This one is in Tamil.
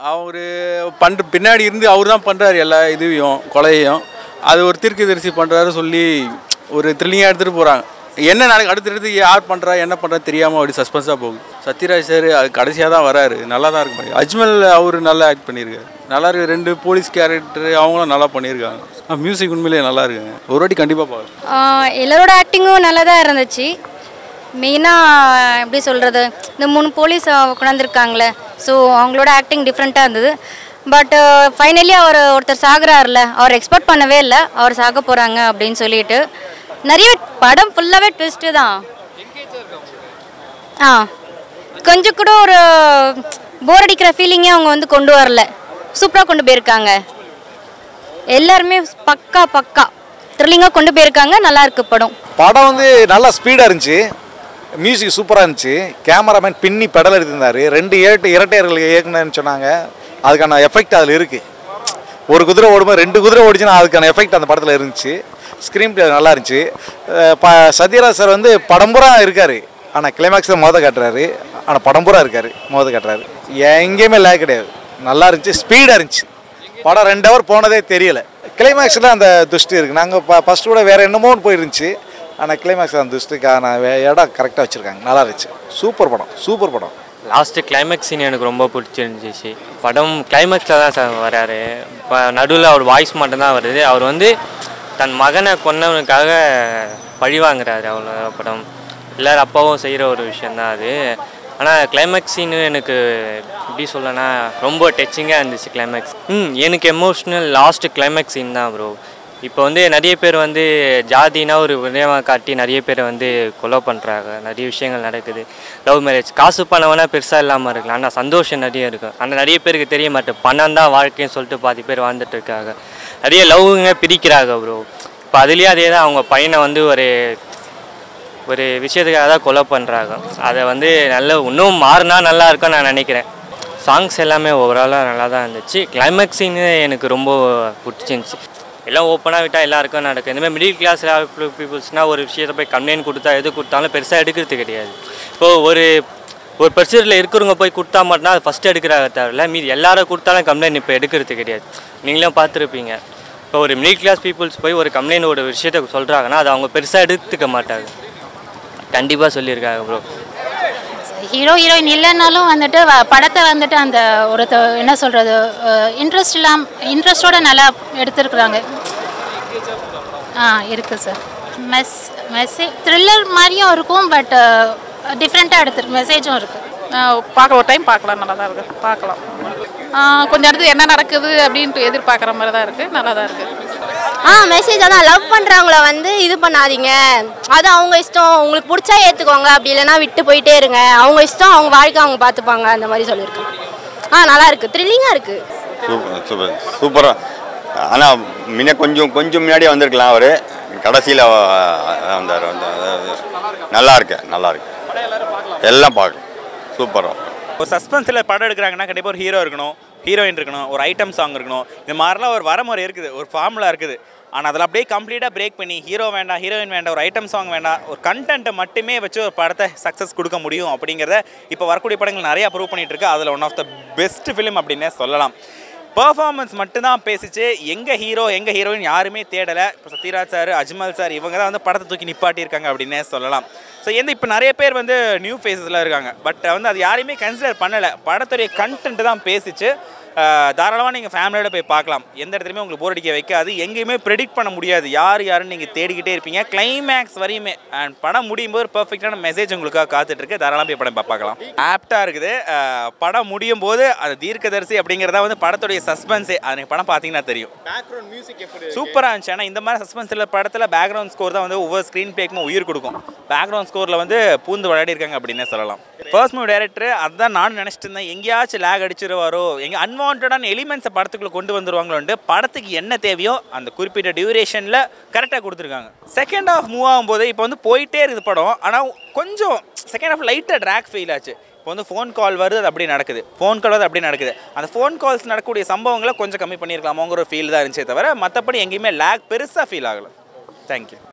அவர் பண்ற பின்னாடி இருந்து அவர் தான் பண்ணுறாரு எல்லா இதுவையும் கொலையையும் அது ஒரு தீர்க்கதரிசி பண்ணுறாரு சொல்லி ஒரு த்ரில்லிங்காக எடுத்துகிட்டு போகிறாங்க என்ன நடக்கு அடுத்தடுத்து யார் பண்ணுறா என்ன பண்ணுறா தெரியாமல் அப்படி சஸ்பென்ஸாக போகுது சத்யராஜ் சார் அது கடைசியாக தான் வராரு நல்லா தான் இருக்கு பண்ணி அஜ்மல் அவர் நல்லா ஆக்ட் பண்ணியிருக்காரு நல்லா இருக்கு ரெண்டு போலீஸ் கேரக்டர் அவங்களும் நல்லா பண்ணியிருக்காங்க மியூசிக் உண்மையிலேயே நல்லா இருக்குங்க ஒரு வாட்டி கண்டிப்பாக பார்க்கலாம் ஆஹ் எல்லாரோட ஆக்டிங்கும் நல்லா தான் இருந்துச்சு மெயினாக எப்படி சொல்கிறது இந்த மூணு போலீஸ் உட்காந்துருக்காங்களே ஸோ அவங்களோட ஆக்டிங் டிஃப்ரெண்ட்டாக இருந்தது பட் ஃபைனலி அவர் ஒருத்தர் சாகுறாருல அவர் எக்ஸ்பெக்ட் பண்ணவே இல்லை அவர் சாக போகிறாங்க அப்படின்னு சொல்லிட்டு நிறைய படம் ஃபுல்லாகவே ட்விஸ்ட்டு தான் ஆ கொஞ்சம் கூட ஒரு போர் அடிக்கிற ஃபீலிங்கே அவங்க வந்து கொண்டு வரல சூப்பராக கொண்டு போயிருக்காங்க எல்லாருமே பக்கா பக்கா த்ரில்லிங்காக கொண்டு போயிருக்காங்க நல்லா இருக்கு படம் படம் வந்து நல்லா ஸ்பீடாக இருந்துச்சு மியூசிக் சூப்பராக இருந்துச்சு கேமராமேன் பின்னி பெடல் எடுத்திருந்தார் ரெண்டு இரட்டை இரட்டையர்கள் இயக்குனேன்னு சொன்னாங்க அதுக்கான எஃபெக்ட் அதில் இருக்குது ஒரு குதிரை ஓடும்போது ரெண்டு குதிரை ஓடிச்சுன்னா அதுக்கான எஃபெக்ட் அந்த படத்தில் இருந்துச்சு ஸ்க்ரீன் பிளே நல்லா இருந்துச்சு அஹ் ப சத்யராஜ் சார் வந்து படம்புறா இருக்கார் ஆனால் கிளைமேக்ஸ் தான் மோத காட்டுறாரு ஆனால் படம்புறா இருக்கார் மோத காட்டுறாரு எங்கேயுமே லேக் கிடையாது நல்லா இருந்துச்சு ஸ்பீடாக இருந்துச்சு படம் ரெண்டு ஹவர் போனதே தெரியல கிளைமேக்ஸில் அந்த துஷ்டி இருக்குது நாங்கள் ஃபஸ்ட்டு கூட வேறு என்னமோன்னு போயிருந்துச்சு ஆனால் கிளைமேக்ஸ் அந்த துஷ்டிக்கான வே- இடம் கரெக்டாக வச்சுருக்காங்க நல்லா இருந்துச்சு சூப்பர் படம் சூப்பர் படம் லாஸ்ட்டு கிளைமேக்ஸ் சீன் எனக்கு ரொம்ப பிடிச்சிருந்துச்சு படம் கிளைமேக்ஸில் தான் சார் வராரு இப்போ நடுவில் அவர் வாய்ஸ் மட்டும்தான் வருது அவர் வந்து தன் மகனை கொன்னவனுக்காக பழி வாங்குறாரு அவ்வளோ படம் எல்லார் அப்பாவும் செய்கிற ஒரு விஷயந்தான் அது ஆனால் கிளைமேக்ஸ் சீனு எனக்கு எப்படி சொல்லனா ரொம்ப டச்சிங்காக இருந்துச்சு கிளைமேக்ஸ் ம் எனக்கு எமோஷ்னல் லாஸ்ட்டு கிளைமேக்ஸ் சீன் தான் ப்ரோ இப்போ வந்து நிறைய பேர் வந்து ஜாதினா ஒரு விடயமாக காட்டி நிறைய பேர் வந்து கொலை பண்ணுறாங்க நிறைய விஷயங்கள் நடக்குது லவ் மேரேஜ் காசு பணம் வேணால் பெருசாக இல்லாமல் இருக்கலாம் ஆனால் சந்தோஷம் நிறைய இருக்கும் ஆனால் நிறைய பேருக்கு தெரிய மாட்டேன் பணம் தான் வாழ்க்கைன்னு சொல்லிட்டு பாதி பேர் வாழ்ந்துட்டு இருக்காங்க நிறைய லவ்ங்க பிரிக்கிறாங்க ப்ரோ இப்போ அதுலேயே அதே தான் அவங்க பையனை வந்து ஒரு ஒரு விஷயத்துக்காக தான் கொலை பண்ணுறாங்க அதை வந்து நல்ல இன்னும் மாறினா நல்லா இருக்கும்னு நான் நினைக்கிறேன் சாங்ஸ் எல்லாமே ஓவராலாக நல்லா தான் இருந்துச்சு கிளைமேக்ஸ் சீனு எனக்கு ரொம்ப பிடிச்சிருந்துச்சி எல்லாம் ஓப்பனாக விட்டால் எல்லாருக்கும் நடக்கும் இந்தமாதிரி மிடில் கிளாஸ் பீப்புள்ஸ்னால் ஒரு விஷயத்தை போய் கம்ப்ளைண்ட் கொடுத்தா எது கொடுத்தாலும் பெருசாக எடுக்கிறது கிடையாது இப்போது ஒரு ஒரு பிரச்சனையில் இருக்கிறவங்க போய் கொடுத்தா மட்டும்தான் அது ஃபஸ்ட்டு எடுக்கிறாங்க தவிர மீதி எல்லாரும் கொடுத்தாலும் கம்ப்ளைண்ட் இப்போ எடுக்கிறது கிடையாது நீங்களும் பார்த்துருப்பீங்க இப்போ ஒரு மிடில் கிளாஸ் பீப்புள்ஸ் போய் ஒரு கம்ப்ளைண்ட் ஒரு விஷயத்தை சொல்கிறாங்கன்னா அதை அவங்க பெருசாக எடுத்துக்க மாட்டாங்க கண்டிப்பாக சொல்லியிருக்காங்க ப்ரோ ஹீரோ ஹீரோயின் இல்லைன்னாலும் வந்துட்டு வ- படத்தை வந்துட்டு அந்த ஒரு த- என்ன சொல்கிறது இன்ட்ரெஸ்ட் இல்லாம இன்ட்ரெஸ்டோட நல்லா எடுத்துருக்குறாங்க ஆ இருக்குது சார் மெஸ் மெசேஜ் த்ரில்லர் மாதிரியும் இருக்கும் பட் டிஃப்ரெண்ட்டாக எடுத்துருக்கு மெசேஜும் இருக்குது பார்க்க ஒரு டைம் பார்க்கலாம் நல்லா தான் இருக்குது பார்க்கலாம் ஆஹ் கொஞ்ச நேரத்துக்கு என்ன நடக்குது அப்படின்ட்டு எதிர்பார்க்குற மாதிரி தான் இருக்குது நல்லா தான் இருக்குது ஆ மெசேஜ் அதான் லவ் பண்ணுறவங்கள வந்து இது பண்ணாதீங்க அது அவங்க இஷ்டம் உங்களுக்கு பிடிச்சா ஏற்றுக்கோங்க அப்படி இல்லைன்னா விட்டு போயிட்டே இருங்க அவங்க இஷ்டம் அவங்க வாழ்க்கை அவங்க பார்த்துப்பாங்க அந்த மாதிரி சொல்லியிருக்கேன் ஆ நல்லா இருக்கு த்ரில்லிங்காக இருக்கு சூப்பர் சூப்பர் சூப்பராக ஆனால் முன்ன கொஞ்சம் கொஞ்சம் முன்னாடியே வந்திருக்கலாம் அவர் கடைசியில் வந்தார் வந்தார் நல்லா இருக்கு நல்லா இருக்கு எல்லாம் பார்க்கலாம் சூப்பராக ஒரு சஸ்பென்ஸில் படம் எடுக்கிறாங்கன்னா கண்டிப்பாக ஒரு ஹீரோ இருக்கணும் ஹீரோயின் இருக்கணும் ஒரு ஐட்டம் சாங் இருக்கணும் இந்த மாதிரிலாம் ஒரு வரமுறை இருக்குது ஒரு ஃபார்முலா இருக்குது ஆனால் அதில் அப்படியே கம்ப்ளீட்டாக பிரேக் பண்ணி ஹீரோ வேண்டாம் ஹீரோயின் வேண்டாம் ஒரு ஐட்டம் சாங் வேண்டாம் ஒரு கண்டென்ட்டை மட்டுமே வச்சு ஒரு படத்தை சக்ஸஸ் கொடுக்க முடியும் அப்படிங்கிறத இப்போ வரக்கூடிய படங்கள் நிறையா ப்ரூவ் பண்ணிட்டு இருக்கு அதில் one of the best film அப்படின்னே சொல்லலாம் பெர்ஃபார்மன்ஸ் மட்டும்தான் பேசிச்சு எங்கள் ஹீரோ எங்கள் ஹீரோயின் யாருமே தேடலை இப்போ சத்யராஜ் சார் அஜ்மல் சார் இவங்க தான் வந்து படத்தை தூக்கி நிப்பாட்டியிருக்காங்க அப்படின்னே சொல்லலாம் ஸோ எந்த இப்போ நிறைய பேர் வந்து நியூ ஃபேஸஸில் இருக்காங்க பட் வந்து அது யாரையுமே கன்சிடர் பண்ணலை படத்துடைய கண்டென்ட் தான் பேசிச்சு தாராளமாக நீங்கள் ஃபேமிலியோட போய் பார்க்கலாம் எந்த இடத்துலையுமே உங்களுக்கு போர் அடிக்க வைக்காது எங்கேயுமே ப்ரெடிக்ட் பண்ண முடியாது யார் யாருன்னு நீங்கள் தேடிக்கிட்டே இருப்பீங்க கிளைமேக்ஸ் வரையுமே அண்ட் படம் முடியும் போது பர்ஃபெக்டான மெசேஜ் உங்களுக்காக காத்துட்டு இருக்கு தாராளமாக போய் படம் பார்க்கலாம் ஆப்டாக இருக்குது அஹ், படம் முடியும் போது அது தீர்க்கதரிசி அப்படிங்கிறதா வந்து படத்துடைய சஸ்பென்ஸே அது நீங்கள் படம் பார்த்தீங்கன்னா தெரியும் சூப்பராக இருந்துச்சு ஆனால் இந்த மாதிரி சஸ்பென்ஸில் படத்தில் பேக்ரவுண்ட் ஸ்கோர் தான் வந்து ஒவ்வொரு ஸ்க்ரீன் பிளேக்குமே உயிர் கொடுக்கும் பேக்ரவுண்ட் ஸ்கோரில் வந்து பூந்து விளையாடி இருக்காங்க அப்படின்னே சொல்லலாம் ஃபர்ஸ்ட் மூவி டேரக்டர் அதான் நானும் நினச்சிட்டு இருந்தேன் எங்கேயாச்சும் லேக் அடிச்சிருவாரோ எங்கே அன்வான்டான எலிமெண்ட்ஸை படத்துக்குள்ளே கொண்டு வந்துருவாங்களோன்ட்டு படத்துக்கு என்ன தேவையோ அந்த குறிப்பிட்ட டியூரேஷனில் கரெக்டாக கொடுத்துருக்காங்க செகண்ட் ஹாஃப் மூவ் ஆகும்போது இப்போ வந்து போயிட்டே இருக்குது படம் ஆனால் கொஞ்சம் செகண்ட் ஹாஃப் லைட்டாக ட்ராக் ஃபெயில் ஆச்சு இப்போ வந்து ஃபோன் கால் வருது அது அப்படியே நடக்குது ஃபோன் கால் வருது அப்படியே நடக்குது அந்த ஃபோன் கால்ஸ் நடக்கக்கூடிய சம்பவங்களை கொஞ்சம் கம்மி பண்ணியிருக்கலாமோங்கிற ஃபீல் தான் இருந்துச்சே தவிர மற்றபடி எங்கேயுமே லேக் பெருசாக ஃபீல் ஆகலை தேங்க்யூ